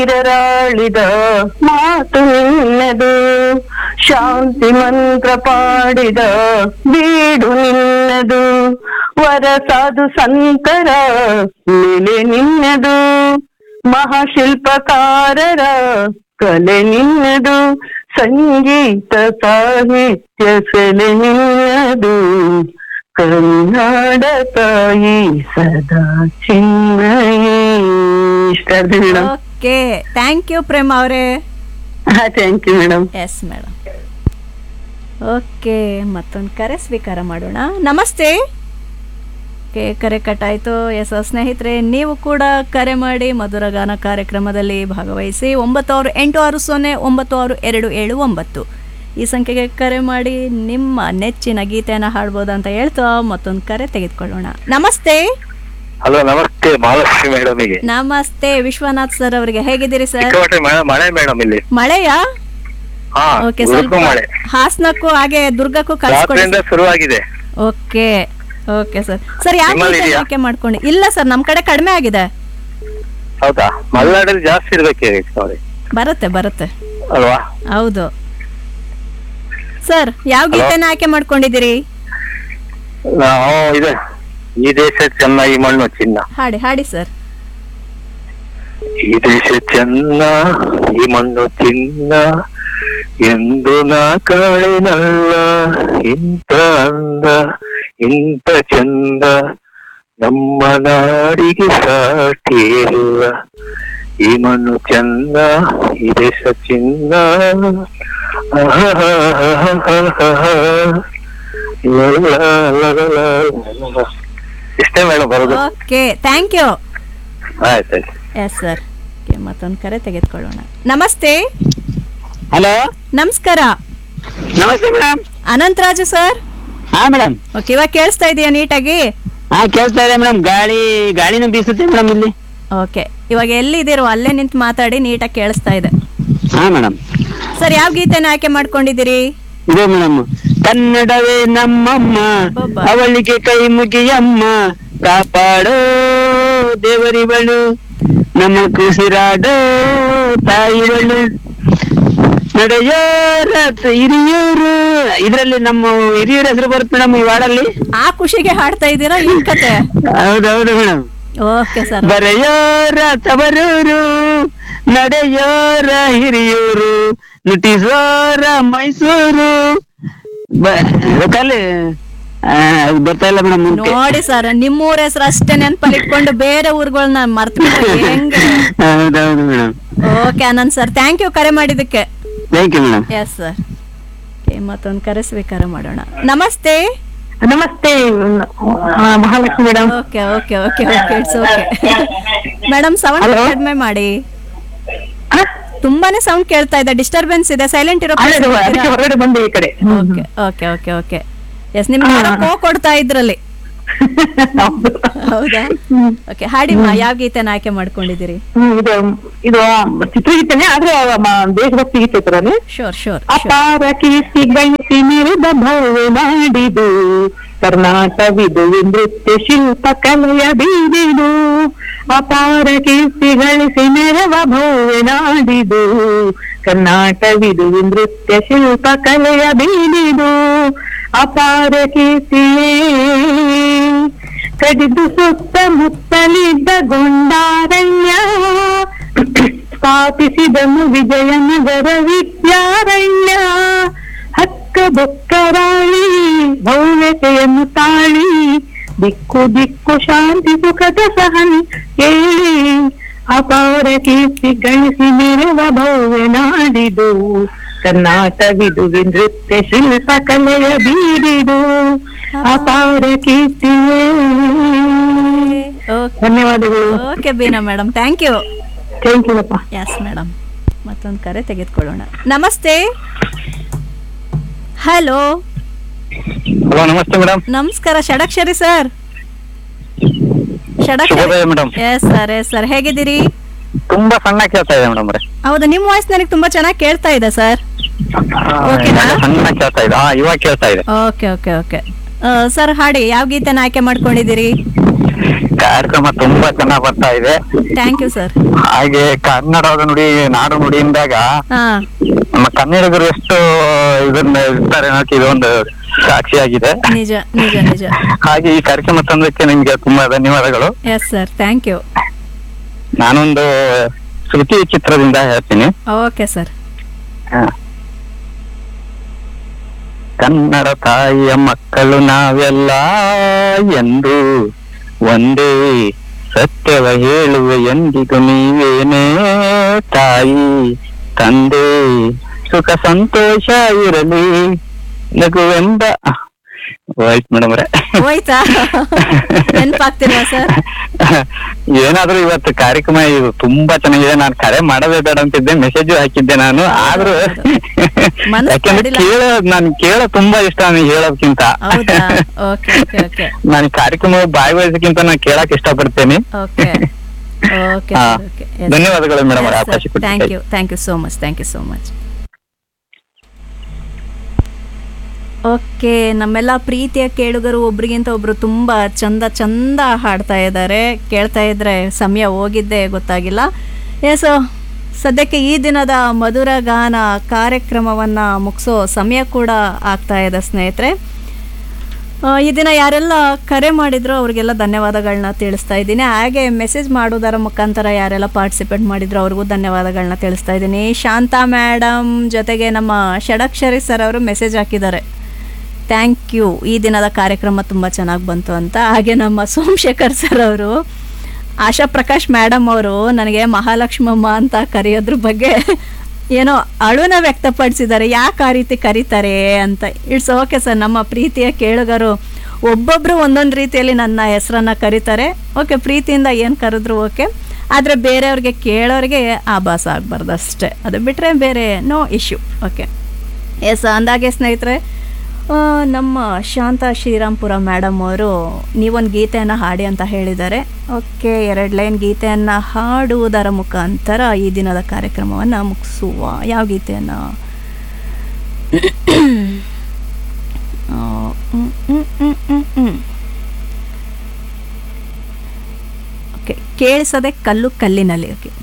ಇರರಾಳಿದ ಮಾತು ನಿನ್ನದು ಶಾಂತಿ ಮಂತ್ರ ಪಾಡಿದ ಬೀಡು ನಿನ್ನದು ವರ ಸಾಧು ಸಂತರ ನೆಲೆ ನಿನ್ನದು ಮಹಾಶಿಲ್ಪಕಾರರ ಕಲೆ ನಿನ್ನದು ಸಂಗೀತ ಸಾಹಿತ್ಯ ಸೆಲೆ ನಿನ್ನದು ಕನ್ನಡ ತಾಯಿ ಸದಾ ಚಿನ್ಮಯಿ ಇಷ್ಟ madam okay thank you Prema ಅವರೇ ಹಾ thank you madam yes madam okay ಮತ್ತೊಂದು ಕರೆ ಸ್ವೀಕಾರ ಮಾಡೋಣ ನಮಸ್ತೆ ಓಕೆ ಕರೆ ಕಟ್ಟಾಯಿತು ಎಸ್ ಸ್ನೇಹಿತರೆ ನೀವು ಕೂಡ ಕರೆ ಮಾಡಿ ಮಧುರ ಗಾನ ಕಾರ್ಯಕ್ರಮದಲ್ಲಿ ಭಾಗವಹಿಸಿ ಒಂಬತ್ತು ಆರು ಎಂಟು ಆರು ಸೊನ್ನೆ ಒಂಬತ್ತು ಆರು ಎರಡು ಏಳು ಒಂಬತ್ತು ಈ ಸಂಖ್ಯೆಗೆ ಕರೆ ಮಾಡಿ ನಿಮ್ಮ ನೆಚ್ಚಿನ ಗೀತೆಯನ್ನು ಹಾಡ್ಬೋದು ಅಂತ ಹೇಳ್ತಾ ಮತ್ತೊಂದು ಕರೆ ತೆಗೆದುಕೊಳ್ಳೋಣ ನಮಸ್ತೆ ಹಲೋ ನಮಸ್ತೆ ಮಹಾಲಕ್ಷ್ಮಿ ಮೇಡಮಿಗೆ ನಮಸ್ತೆ ವಿಶ್ವನಾಥ್ ಸರ್ ಅವರಿಗೆ ಹೇಗಿದ್ದೀರಿ ಸರ್ ಚಿಕ್ಕವಟೆ ಮಳೆ ಮಳೆ ಮೇಡಮ್ ಇಲ್ಲಿ ಮಳೆಯಾ ಹಾ ಓಕೆ ಉರುಕು ಸ್ವಲ್ಪ ಮಳೆ ಹಾಸನಕ್ಕೂ ಹಾಗೆ ದುರ್ಗಕ್ಕೂ ಕಳ್ಸ್ಕೊಡಿ ರಾತ್ರಿಯಿಂದ ಶುರುವಾಗಿದೆ ಓಕೆ ಓಕೆ ಸರ್ ಸರ್ ಯಾವ ನಿಮ್ಮಲ್ಲಿ ಇದೆಯಾ? ಆಯ್ಕೆ ಮಾಡ್ಕೊಂಡು ಇಲ್ಲ ಸರ್ ನಮ್ ಕಡೆ ಕಡಿಮೆ ಆಗಿದೆ ಹೌದಾ ಮಲೆನಾಡಲ್ಲಿ ಜಾಸ್ತಿ ಇರ್ಬೇಕು ನೋಡಿ ಬರುತ್ತೆ ಬರುತ್ತೆ ಅಲ್ವಾ ಹೌದು ಸರ್ ಯಾವ Hello? ಗೀತೆನ ಆಯ್ಕೆ ಮಾಡ್ಕೊಂಡಿದ್ದೀರಿ ನಾವು ಇದೆ ಈ ದೇಶ ಚೆನ್ನ ಈ ಮಣ್ಣು ಚಿನ್ನ ಹಾಡಿ ಹಾಡಿ ಸರ್ ಈ ದೇಶ ಚೆನ್ನ ಈ ಮಣ್ಣು ಚಿನ್ನ ಎಂದು ನಾ ಕಾಳಿನಲ್ಲ ಇಂಥ ಅಂದ ಇಂಥ ಚಂದ ನಮ್ಮ ನಾಡಿಗೆ ಸಾಟಿ ಇಲ್ಲ ಈ ಮಣ್ಣು ಚೆನ್ನ ಈ ದೇಶ ಚಿನ್ನ ಇಷ್ಟೇ ಮೇಡಮ್ ಬರೋದು ಓಕೆ ಥ್ಯಾಂಕ್ ಯು ಆಯ್ತಾಯ್ತು ಎಸ್ ಸರ್ ಓಕೆ ಮತ್ತೊಂದು ಕರೆ ತೆಗೆದುಕೊಳ್ಳೋಣ ನಮಸ್ತೆ ಹಲೋ ನಮಸ್ಕಾರ ನಮಸ್ತೆ ಮೇಡಮ್ ಅನಂತರಾಜು ಸರ್ ಹಾ ಮೇಡಮ್ ಓಕೆ ಇವಾಗ ಕೇಳಿಸ್ತಾ ಇದೆಯಾ ನೀಟಾಗಿ ಹಾ ಕೇಳ್ತಾ ಇದೆ ಮೇಡಮ್ ಗಾಳಿ ಗಾಳಿನೂ ಬೀಸುತ್ತೆ ಮೇಡಮ್ ಇಲ್ಲಿ ಓಕೆ ಇವಾಗ ಎಲ್ಲಿದ್ದೀರೋ ಅಲ್ಲೇ ನಿಂತು ಮಾತಾಡಿ ನೀಟಾಗಿ ಕೇಳಿಸ್ತಾ ಇದೆ ಹಾ ಮೇಡಮ್ ಸರ್ ಯಾವ ಗೀತೆನ ಆಯ್ಕೆ ಮಾಡ್ಕೊಂಡಿದ್ದೀರಿ ಇದೆ ಮೇಡಮ್ ಕನ್ನಡವೇ ನಮ್ಮಮ್ಮ ಅಬ್ಬಬ್ಬ. ಅವಳಿಗೆ ಕೈ ಮುಗಿಯಮ್ಮ ಕಾಪಾಡೋ ದೇವರಿವಳು ನಮ್ಮ ಕುಸಿರಾಡೋ ತಾಯಿವಳು ನಡೆಯೋರ ಹಿರಿಯೂರು ಇದ್ರಲ್ಲಿ ನಮ್ಮ ಹಿರಿಯೂರ ಹೆಸರು ಬರುತ್ತೆ ಮೇಡಮ್ ಈ ವಾರ್ಡಲ್ಲಿ ಆ ಖುಷಿಗೆ ಹಾಡ್ತಾ ಇದ್ದೀರಾ ಈ ಕತೆ ಹೌದೌದು ಮೇಡಮ್ ಓಕೆ ಸರ್ ಬರೆಯೋರ ತವರೂರು ನಡೆಯೋರ ಹಿರಿಯೂರು ನುಟಿಸೋರ ಮೈಸೂರು ಕಲೆ ಬರ್ತಾ ಇಲ್ಲ ಮೇಡಮ್ ನೋಡಿ ಸರ್ ನಿಮ್ಮೂರ ಹೆಸರು ಅಷ್ಟೇ ನೆನಪಲ್ಲಿ ಇಟ್ಕೊಂಡು ಬೇರೆ ಊರುಗಳನ್ನ ಮರ್ತು ಹೆಂಗೆ ಹೌದೌದು madam okay Ananth sir thank you ಕರೆ ಮಾಡಿದ್ದಕ್ಕೆ thank you madam yes sir okay ಮತ್ತೊಂದು ಕರೆ ಸ್ವೀಕಾರ ಮಾಡೋಣ ನಮಸ್ತೆ ನಮಸ್ತೆ ಆ, Mahalakshmi madam okay okay okay okay it's okay madam sound Hello? ಕಡಿಮೆ ಮಾಡಿ ತುಂಬಾನೇ ಸೌಂಡ್ ಕೇಳ್ತಾ ಇದೆ ಡಿಸ್ಟರ್ಬೆನ್ಸ್ ಇದೆ ಸೈಲೆಂಟ್ ಇರೋ ಅದಕ್ಕೆ ಹೊರಗಡೆ ಬಂದೆ ಈ ಕಡೆ okay okay okay okay yes ನಿಮ್ಗೆ ಯಾರೋ ಕೋ ಕೊಡ್ತಾ ಇದ್ರಲ್ಲಿ ಹೌದು. ಹೌದಾ ಓಕೆ ಹಾಡಿಮ್ಮ ಯಾವ ಗೀತೆನ ಆಯ್ಕೆ ಮಾಡ್ಕೊಂಡಿದ್ದೀರಿ ಹ್ಮ್, ಇದು ಇದು ಚಿತ್ರಗೀತೆನೆ ಆದ್ರೆ ಮ- ದೇಶಭಕ್ತಿ ಗೀತೆ ತರನೇ ಶೋರ್ ಶೋರ್ ಅಪಾರ ಕೀರ್ತಿ ಗಳಿಸಿ ಮೆರೆದ ಭವ್ಯ ನಾಡಿದು ಕರ್ನಾಟವಿದು ನೃತ್ಯ ಶಿಲ್ಪ ಕಲೆಯ ಬೀದಿದು ಅಪಾರ ಕೀರ್ತಿ ಗಳಿಸಿ ಮೆರವ ಭವ್ಯ ನಾಡಿದು ಕರ್ನಾಟವಿದು ನೃತ್ಯ ಶಿಲ್ಪ ಕಲೆಯ ಬೀದಿದು ಅಪಾರ ಕೀರ್ತಿಯೇ ಕಡಿದು ಸುತ್ತಮುತ್ತಲಿದ್ದ ಗೊಂಡಾರಣ್ಯ ಸ್ಥಾಪಿಸಿದನು ವಿಜಯನಗರ ವಿದ್ಯಾರಣ್ಯ ಹಕ್ಕ ಬೊಕ್ಕರಾಳಿ ಭವ್ಯತೆಯನ್ನು ತಾಳಿ ದಿಕ್ಕು ದಿಕ್ಕು ಶಾಂತಿ ಸುಖದ ಸಹನಿ ಕೇಳಿ ಅಪಾರ ಕೀರ್ತಿ ಗಳಿಸಿ ಮೆರವ ಭವ್ಯ ನಾಡಿದು ಕರ್ನಾಟವಿದು ನೃತ್ಯ ಶಿಲ್ಪ ಕಲೆಯ ಬೀರಿದು ಅಪಾರ ಕೀರ್ತಿಯೇ ಓಕೆ ಧನ್ಯವಾದಗಳು okay Beena madam thank you thank you ಅಪ್ಪ ಎಸ್ ಮೇಡಮ್ ಮತ್ತೊಂದು ಕರೆ ತೆಗೆದುಕೊಳ್ಳೋಣ ನಮಸ್ತೆ ಹಲೋ ಹಲೋ ನಮಸ್ತೆ ಮೇಡಮ್ ನಮಸ್ಕಾರ ಷಡಕ್ಷರಿ ಸರ್ ಷಡಕ್ಷರಿ ಶುಭೋದಯ madam yes sir yes sir ಹೇಗಿದ್ದೀರಿ ತುಂಬಾ ಸಣ್ಣ ಕೇಳ್ತಾ ಇದೆ ಮೇಡಮ್ ಹೌದು ನಿಮ್ಮ ವಾಯ್ಸ್ ನನಗೆ ತುಂಬಾ ಚೆನ್ನಾಗಿ ಕೇಳ್ತಾ ಇದೆ ಸರ್ ಓಕೆನಾ? ಸಣ್ಣ ಕೇಳ್ತಾ ಇದೆ ಹಾ ಇವಾಗ ಕೇಳ್ತಾ ಇದೆ ಓಕೆ ಓಕೆ ಓಕೆ ಸರ್ ಹಾಡಿ ಯಾವ ಗೀತೆನ ಆಯ್ಕೆ ಮಾಡ್ಕೊಂಡಿದ್ದೀರಿ ಕಾರ್ಯಕ್ರಮ ತುಂಬಾ ಚೆನ್ನಾಗ್ ಬರ್ತಾ ಇದೆ ಥ್ಯಾಂಕ್ ಯು ಸರ್ ಹಾಗೆ ಕನ್ನಡದ ನುಡಿ ನಾಡು ನುಡಿಯಿಂದಾಗ ಹಾ ನಮ್ಮ ಕನ್ನಡಿಗರು ಎಷ್ಟು ಇದನ್ನ ಇರ್ತಾರೆ ಅನ್ನೋಕೆ ಇದೊಂದು ಸಾಕ್ಷಿಯಾಗಿದೆ ನಿಜ ನಿಜ ನಿಜ ಹಾಗೆ ಈ ಕಾರ್ಯಕ್ರಮ ತಂದಕ್ಕೆ ನಿಮ್ಗೆ ತುಂಬಾ ಧನ್ಯವಾದಗಳು ಎಸ್ ಸರ್ ಥ್ಯಾಂಕ್ ಯು ನಾನೊಂದು ಶ್ರುತಿ ಚಿತ್ರದಿಂದ ಹೇಳ್ತೀನಿ ಓಕೆ ಸರ್ ಹ. ಕನ್ನಡ ತಾಯಿಯ ಮಕ್ಕಳು ನಾವೆಲ್ಲ ಎಂದು ಒಂದೇ ಸತ್ಯವ ಹೇಳುವ ಎಂದಿಗೂ ನೀವೇನೇ ತಾಯಿ ತಂದೆ ಸುಖ ಸಂತೋಷ ಇರಲಿ ನಗುವೆಂದ ಹೋಯ್ತು ಮೇಡಮ್ ಹೋಯ್ತಾ ನೆನ್ಪಾಗ್ತಿಲ್ವಾ ಸರ್ ಏನಾದ್ರೂ ಇವತ್ತು ಕಾರ್ಯಕ್ರಮ ಇದು ತುಂಬಾ ಚೆನ್ನಾಗಿದೆ ನಾನು ಕರೆ ಮಾಡೋದೇ ಬೇಡ ಅಂತಿದ್ದೆ ಮೆಸೇಜ್ ಹಾಕಿದ್ದೆ ನಾನು ಆದ್ರೂ ಮನಸ್ಸು ಯಾಕಂದ್ರೆ ಮಾಡಿಲ್ಲ. ಕೇಳೋ ನಾನು ಕೇಳೋ ತುಂಬಾ ಇಷ್ಟ ನನಗೆ ಹೇಳೋದ್ಕಿಂತ ಹೌದಾ ಓಕೆ ಓಕೆ ಓಕೆ ನಾನು ಕಾರ್ಯಕ್ರಮ ಭಾಗವಹಿಸಕ್ಕಿಂತ ನಾನು ಕೇಳಕ್ ಇಷ್ಟಪಡ್ತೇನೆ ಓಕೆ ಓಕೆ ಹಾ. ಓಕೆ ಧನ್ಯವಾದಗಳು ಮೇಡಮ್ ಅವಕಾಶ ಥ್ಯಾಂಕ್ ಕೊಟ್ಟಿದ್ದಕ್ಕೆ you thank you so much thank you so much okay ನಮ್ಮೆಲ್ಲ ಪ್ರೀತಿಯ ಕೇಳುಗರು ಒಬ್ರಿಗಿಂತ ಒಬ್ರು ತುಂಬ ಚಂದ ಚಂದ ಹಾಡ್ತಾ ಇದ್ದಾರೆ ಕೇಳ್ತಾ ಇದ್ರೆ ಸಮಯ ಹೋಗಿದ್ದೇ ಗೊತ್ತಾಗಿಲ್ಲ ಎಸ್ ಸದ್ಯಕ್ಕೆ ಈ ದಿನದ ಮಧುರ ಗಾನ ಕಾರ್ಯಕ್ರಮವನ್ನು ಮುಗಿಸೋ ಸಮಯ ಕೂಡ ಆಗ್ತಾ ಇದೆ ಸ್ನೇಹಿತರೆ ಆ, ಈ ದಿನ ಯಾರೆಲ್ಲ ಕರೆ ಮಾಡಿದ್ರು ಅವರಿಗೆಲ್ಲ ಧನ್ಯವಾದಗಳನ್ನ ತಿಳಿಸ್ತಾ ಇದ್ದೀನಿ ಹಾಗೆ ಮೆಸೇಜ್ ಮಾಡೋದರ ಮುಖಾಂತರ ಯಾರೆಲ್ಲ ಪಾರ್ಟಿಸಿಪೇಟ್ ಮಾಡಿದ್ರು ಅವ್ರಿಗೂ ಧನ್ಯವಾದಗಳನ್ನ ತಿಳಿಸ್ತಾ ಇದ್ದೀನಿ ಶಾಂತಾ ಮೇಡಮ್ ಜೊತೆಗೆ ನಮ್ಮ ಷಡಕ್ಷರಿ ಸರ್ ಅವರು ಮೆಸೇಜ್ ಹಾಕಿದ್ದಾರೆ ಥ್ಯಾಂಕ್ ಯು ಈ ದಿನದ ಕಾರ್ಯಕ್ರಮ ತುಂಬ ಚೆನ್ನಾಗಿ ಬಂತು ಅಂತ ಹಾಗೆ ನಮ್ಮ ಸೋಮಶೇಖರ್ ಸರ್ ಅವರು ಆಶಾ ಪ್ರಕಾಶ್ ಮೇಡಮ್ ಅವರು ನನಗೆ ಮಹಾಲಕ್ಷ್ಮಮ್ಮ ಅಂತ ಕರೆಯೋದ್ರ ಬಗ್ಗೆ ಏನೋ ಅಳುನ ವ್ಯಕ್ತಪಡಿಸಿದ್ದಾರೆ ಯಾಕೆ ಆ ರೀತಿ ಕರೀತಾರೆ ಅಂತ ಇಟ್ಸ್ ಓಕೆ ಸರ್ ನಮ್ಮ ಪ್ರೀತಿಯ ಕೇಳುಗರು ಒಬ್ಬೊಬ್ಬರು ಒಂದೊಂದು ರೀತಿಯಲ್ಲಿ ನನ್ನ ಹೆಸರನ್ನ ಕರೀತಾರೆ ಓಕೆ ಪ್ರೀತಿಯಿಂದ ಏನು ಕರೆದ್ರು ಓಕೆ ಆದರೆ ಬೇರೆಯವ್ರಿಗೆ ಕೇಳೋರಿಗೆ ಆಭಾಸ ಆಗಬಾರ್ದು ಅಷ್ಟೇ ಅದು ಬಿಟ್ಟರೆ ಬೇರೆ ನೋ ಇಶ್ಯೂ ಓಕೆ ಎಸ್ ಅಂದಾಗೆ ಸ್ನೇಹಿತರೆ ಆ, ನಮ್ಮ ಶಾಂತ ಶ್ರೀರಾಮ್ಪುರ ಮೇಡಮ್ ಅವರು ನೀವೊಂದು ಗೀತೆಯನ್ನು ಹಾಡಿ ಅಂತ ಹೇಳಿದ್ದಾರೆ ಓಕೆ ಎರಡು ಲೈನ್ ಗೀತೆಯನ್ನು ಹಾಡುವುದರ ಮುಖಾಂತರ ಈ ದಿನದ ಕಾರ್ಯಕ್ರಮವನ್ನು ಮುಗಿಸುವ ಯಾವ ಗೀತೆಯನ್ನು ಓಕೆ ಕೇಳಿಸದೆ ಕಲ್ಲು ಕಲ್ಲಿನಲ್ಲಿ ಓಕೆ